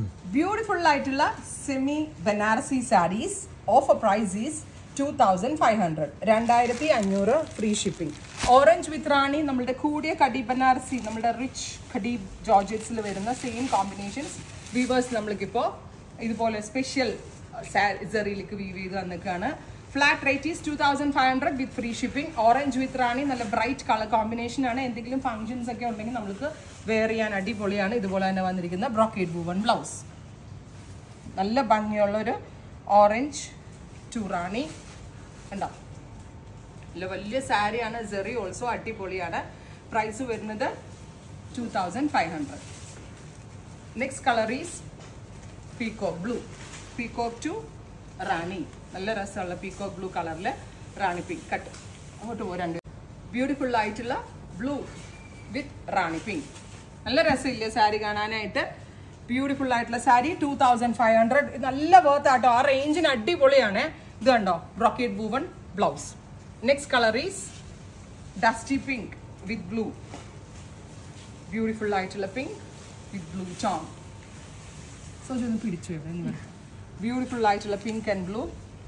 beautiful ആയിട്ടുള്ള semi Banarasi saris offer price is two thousand five hundred രണ്ടായിരത്തി അഞ്ഞൂറ് free shipping orange with rani നമ്മളുടെ കൂടിയ കടി ബനാറസി നമ്മുടെ റിച്ച് കടി ജോർജറ്റ്സിൽ വരുന്ന സെയിം കോമ്പിനേഷൻസ് വീവേഴ്സ് നമ്മൾക്കിപ്പോൾ ഇതുപോലെ സ്പെഷ്യൽ സെറിയിലേക്ക് വീവ് ചെയ്ത് വന്നിക്കാണ് flat rate is two thousand five hundred with free shipping orange with rani നല്ല ബ്രൈറ്റ് കളർ കോമ്പിനേഷൻ ആണ് എന്തെങ്കിലും ഫംഗ്ഷൻസ് ഒക്കെ ഉണ്ടെങ്കിൽ നമുക്ക് വെയർ ചെയ്യാൻ അടിപൊളിയാണ് ഇതുപോലെ തന്നെ വന്നിരിക്കുന്ന ബ്രോക്കേഡ് ബൂവൺ ബ്ലൗസ് നല്ല ഭംഗിയുള്ള ഒരു ഓറഞ്ച് ടു റാണി ഉണ്ടോ നല്ല വലിയ സാരിയാണ് ജെറി ഓൾസോ അടിപൊളിയാണ് പ്രൈസ് വരുന്നത് two thousand five hundred next colour is peacock blue peacock to rani നല്ല രസമുള്ള പീക്കോക്ക് ബ്ലൂ കളറിൽ റാണി പിങ്ക് കട്ട് അങ്ങോട്ട് പോ രണ്ട് ബ്യൂട്ടിഫുൾ ആയിട്ടുള്ള ബ്ലൂ വിത്ത് റാണി പിങ്ക് നല്ല രസമില്ലേ സാരി കാണാനായിട്ട് ബ്യൂട്ടിഫുൾ ആയിട്ടുള്ള sari two thousand five hundred നല്ല വേർത്ത് ആട്ടോ ആ റേഞ്ചിന് അടിപൊളിയാണ് ഇത് കണ്ടോ brocade woven blouse next colour is dusty pink with blue beautiful ആയിട്ടുള്ള പിങ്ക് വിത്ത് ബ്ലൂ ചോം സോ ഒന്ന് പിടിച്ചു ബ്യൂട്ടിഫുൾ ആയിട്ടുള്ള pink and blue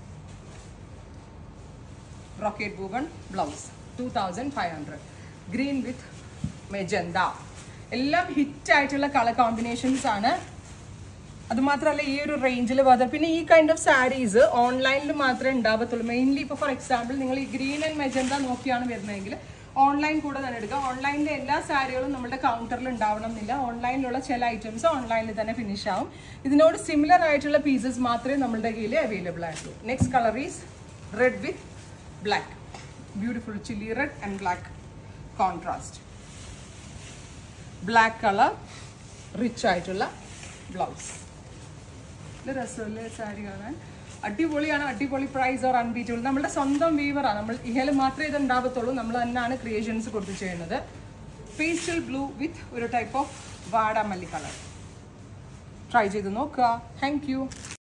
brocade woven blouse two thousand five hundred green with magenta എല്ലാം ഹിറ്റ് ആയിട്ടുള്ള കളർ കോമ്പിനേഷൻസ് ആണ് അതുമാത്രമല്ല ഈ ഒരു റേഞ്ചിൽ വന്നത് പിന്നെ ഈ കൈൻഡ് ഓഫ് സാരീസ് ഓൺലൈനിൽ മാത്രമേ ഉണ്ടാവത്തുള്ളൂ മെയിൻലി ഇപ്പോൾ ഫോർ എക്സാമ്പിൾ നിങ്ങൾ ഈ ഗ്രീൻ ആൻഡ് മെജന്ത നോക്കിയാണ് വരുന്നതെങ്കിൽ ഓൺലൈൻ കൂടെ തന്നെ എടുക്കുക ഓൺലൈനിലെ എല്ലാ സാരികളും നമ്മുടെ കൗണ്ടറിൽ ഉണ്ടാവണം എന്നില്ല ഓൺലൈനിലുള്ള ചില ഐറ്റംസ് ഓൺലൈനിൽ തന്നെ ഫിനിഷ് ആവും ഇതിനോട് സിമിലർ ആയിട്ടുള്ള പീസസ് മാത്രമേ നമ്മളുടെ കയ്യിൽ അവൈലബിൾ ആയിട്ടുള്ളൂ next colour is red with black beautiful chilli red and black contrast black colour rich ആയിട്ടുള്ള ബ്ലൗസ് ഇത് രസമല്ലേ സാരി കാണാൻ അടിപൊളിയാണ് അടിപൊളി പ്രൈസ് ഓർ അൺബീറ്റബിൾ നമ്മുടെ സ്വന്തം വീവറാണ് നമ്മൾ ഇഹയിൽ മാത്രമേ ഇത് ഉണ്ടാവത്തുള്ളൂ നമ്മൾ തന്നെയാണ് ക്രിയേഷൻസ് കൊടുത്ത് ചെയ്യുന്നത് പേസ്റ്റൽ ബ്ലൂ വിത്ത് ഒരു ടൈപ്പ് ഓഫ് വാടാമല്ലി കളർ ട്രൈ ചെയ്ത് നോക്കുക താങ്ക് യു